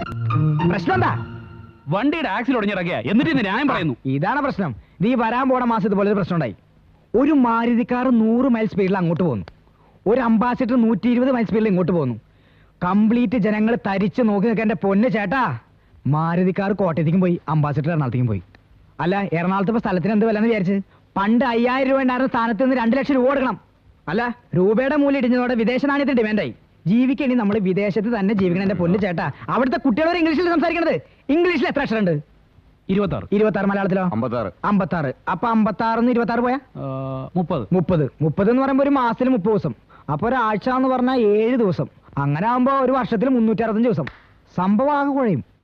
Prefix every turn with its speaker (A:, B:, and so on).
A: പ്രശ്നം എന്താ
B: വണ്ടിയുടെ ആക്സിൽ ഒടിഞ്ഞിറങ്ങിയ എന്നിട്ട് ഇന്ന് ന്യായം പറയുന്നു
A: ഇതാണ് പ്രശ്നം നീ വരാൻ പോണ മാസം ഇതുപോലെ ഒരു പ്രശ്നം ഉണ്ടായി ഒരു മാരുതിക്കാർ നൂറ് മൈൽ സ്പീഡിൽ അങ്ങോട്ട് പോകുന്നു ഒരു അംബാസിഡർ നൂറ്റി ഇരുപത് മൈൽ സ്പീഡിൽ ഇങ്ങോട്ട് പോകുന്നു കംപ്ലീറ്റ് ജനങ്ങൾ തരിച്ച് നോക്കി നിൽക്കാൻ എന്റെ പൊന്ന് ചേട്ടാ മാരുതിക്കാർ കോട്ടയത്തേക്കും പോയി അംബാസിഡർ എറണാകുളത്തേക്കും പോയി അല്ല എറണാകുളത്ത് ഇപ്പൊ സ്ഥലത്തിന് എന്ത് വില എന്ന് വിചാരിച്ച് പണ്ട് അയ്യായിരം രൂപ ഉണ്ടായിരുന്ന സ്ഥാനത്ത് നിന്ന് രണ്ട് ലക്ഷം രൂപ കൊടുക്കണം അല്ല രൂപയുടെ മൂല്യം ഇടിഞ്ഞതോടെ വിദേശ നാണയത്തിന് ഡിമാൻഡായി ജീവിക്കണി നമ്മൾ വിദേശത്ത് തന്നെ ജീവിക്കണം എന്റെ പൊന്ന് ചേട്ടാ അവിടുത്തെ കുട്ടികളോട് ഇംഗ്ലീഷിൽ സംസാരിക്കണത് ഇംഗ്ലീഷിൽ എത്ര അക്ഷരം ഉണ്ട്
B: ഇരുപത്തി ആറ്
A: ഇരുപത്തി ആറ് മലയാളത്തിലോ
C: അമ്പത്താറ്
A: അമ്പത്താറ് അപ്പൊ അമ്പത്താറിന്ന് ഇരുപത്തി ആറ് പോയാ
B: മുപ്പത്
A: മുപ്പത് മുപ്പത് എന്ന് പറയുമ്പോ ഒരു മാസത്തിൽ മുപ്പത് ദിവസം അപ്പൊ ഒരാഴ്ച എന്ന് പറഞ്ഞാൽ ഏഴ് ദിവസം അങ്ങനെ ആകുമ്പോ ഒരു വർഷത്തിൽ മുന്നൂറ്റി അറുപത്തഞ്ച് ദിവസം സംഭവം ആകെ കുഴയും